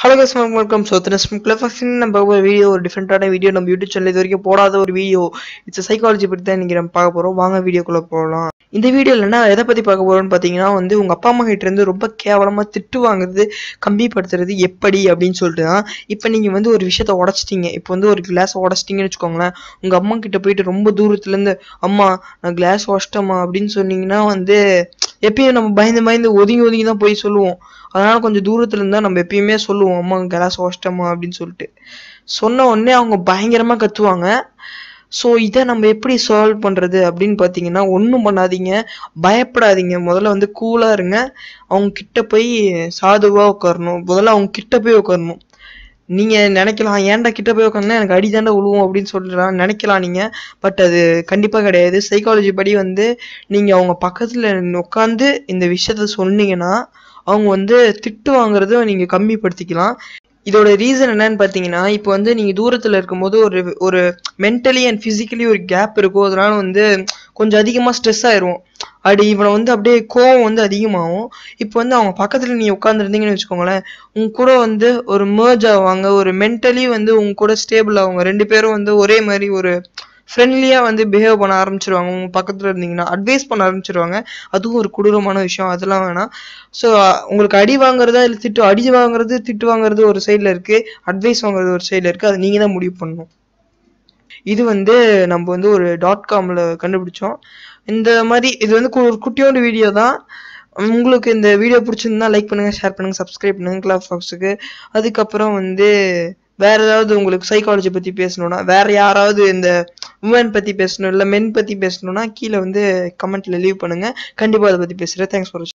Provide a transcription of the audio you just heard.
hello guys welcome so ஸ்முக்கில் first நம்ம ஒரு வீடியோ ஒரு டிஃப்ரெண்ட்டான வீடியோ நம்ம யூடியூப் சேனல் இது வரைக்கும் போடாத ஒரு வீடியோ இட்ஸ் சைக்காலஜி பற்றி தான் இன்றைக்கி நம்ம பார்க்க போகிறோம் வாங்க வீடியோக்குள்ளே போகலாம் இந்த வீடியோவில் என்ன எதை பற்றி பார்க்க போகிறோம்னு பார்த்தீங்கன்னா வந்து உங்கள் அப்பா அம்மா கிட்ட இருந்து ரொம்ப கேவலமாக திட்டு வாங்குறது கம்மிப்படுத்துறது எப்படி அப்படின்னு சொல்லிட்டு தான் இப்போ நீங்கள் வந்து ஒரு விஷயத்த உடச்சிட்டீங்க இப்போ வந்து ஒரு கிளாஸ் உடச்சிட்டிங்கன்னு வச்சுக்கோங்களேன் உங்கள் அம்மா கிட்ட போயிட்டு ரொம்ப தூரத்துலேருந்து அம்மா நான் கிளாஸ் உடச்சிட்டம்மா அப்படின்னு சொன்னீங்கன்னா வந்து எப்பயும் நம்ம பயந்து பயந்து ஒதுங்கி ஒதுங்கி தான் போய் சொல்லுவோம் அதனால கொஞ்சம் தூரத்துல இருந்தா நம்ம எப்பயுமே சொல்லுவோம் அம்மா கிளாஸ் வாஷ்டம்மா அப்படின்னு சொல்லிட்டு சொன்ன உடனே அவங்க பயங்கரமா கத்துவாங்க ஸோ இதை நம்ம எப்படி சால்வ் பண்றது அப்படின்னு பார்த்தீங்கன்னா ஒன்றும் பண்ணாதீங்க பயப்படாதீங்க முதல்ல வந்து கூலா இருங்க அவங்க கிட்ட போய் சாதுவா உட்காரணும் முதல்ல அவங்க கிட்ட போய் உட்காரணும் நீங்க நினைக்கலாம் ஏன்டா கிட்ட போய் உட்காந்தா எனக்கு அடி தாண்டா விழுவும் அப்படின்னு சொல்லிடலாம் நினைக்கலாம் நீங்க பட் அது கண்டிப்பா கிடையாது சைக்காலஜி படி வந்து நீங்க அவங்க பக்கத்துல உட்காந்து இந்த விஷயத்த சொன்னீங்கன்னா அவங்க வந்து திட்டு வாங்குறத நீங்க கம்மிப்படுத்திக்கலாம் இதோட ரீசன் என்னன்னு பார்த்தீங்கன்னா இப்போ வந்து நீங்கள் தூரத்தில் இருக்கும்போது ஒரு ஒரு மென்டலி அண்ட் ஃபிசிக்கலி ஒரு கேப் இருக்கும் அதனால வந்து கொஞ்சம் அதிகமாக ஸ்ட்ரெஸ் ஆயிரும் அப்படி இவனை வந்து அப்படியே கோவம் வந்து அதிகமாகும் இப்போ வந்து அவங்க பக்கத்தில் நீ உட்காந்துருந்தீங்கன்னு வச்சுக்கோங்களேன் உங்க கூட வந்து ஒரு மேர்ஜ் ஆவாங்க ஒரு மென்டலி வந்து உங்க கூட ஸ்டேபிள் ஆவாங்க ரெண்டு பேரும் வந்து ஒரே மாதிரி ஒரு ஃப்ரெண்ட்லியாக வந்து பிஹேவ் பண்ண ஆரம்பிச்சிருவாங்க உங்க பக்கத்தில் இருந்தீங்கன்னா அட்வைஸ் பண்ண ஆரம்பிச்சிருவாங்க அதுவும் ஒரு கொடூரமான விஷயம் அதெல்லாம் வேணாம் ஸோ உங்களுக்கு அடி வாங்குறதா இல்லை திட்டு அடி வாங்குறது திட்டு வாங்குறது ஒரு சைடில் இருக்கு அட்வைஸ் வாங்குறது ஒரு சைடில் இருக்கு அது நீங்கள் தான் முடிவு பண்ணணும் இது வந்து நம்ம வந்து ஒரு டாட் காமில் கண்டுபிடிச்சோம் இந்த மாதிரி இது வந்து கு- ஒரு குட்டியோட வீடியோ தான் உங்களுக்கு இந்த வீடியோ பிடிச்சிருந்தா லைக் பண்ணுங்க ஷேர் பண்ணுங்க சப்ஸ்கிரைப் பண்ணுங்க கிளாஸ் பாக்ஸுக்கு அதுக்கப்புறம் வந்து வேற ஏதாவது உங்களுக்கு சைக்காலஜி பத்தி பேசணும்னா வேற யாராவது இந்த உமன் பத்தி பேசணும் இல்லை மென் பத்தி பேசணும்னா கீழே வந்து கமெண்ட்ல லீவ் பண்ணுங்க கண்டிப்பா அதை பத்தி பேசுறேன் தேங்க்ஸ் ஃபார்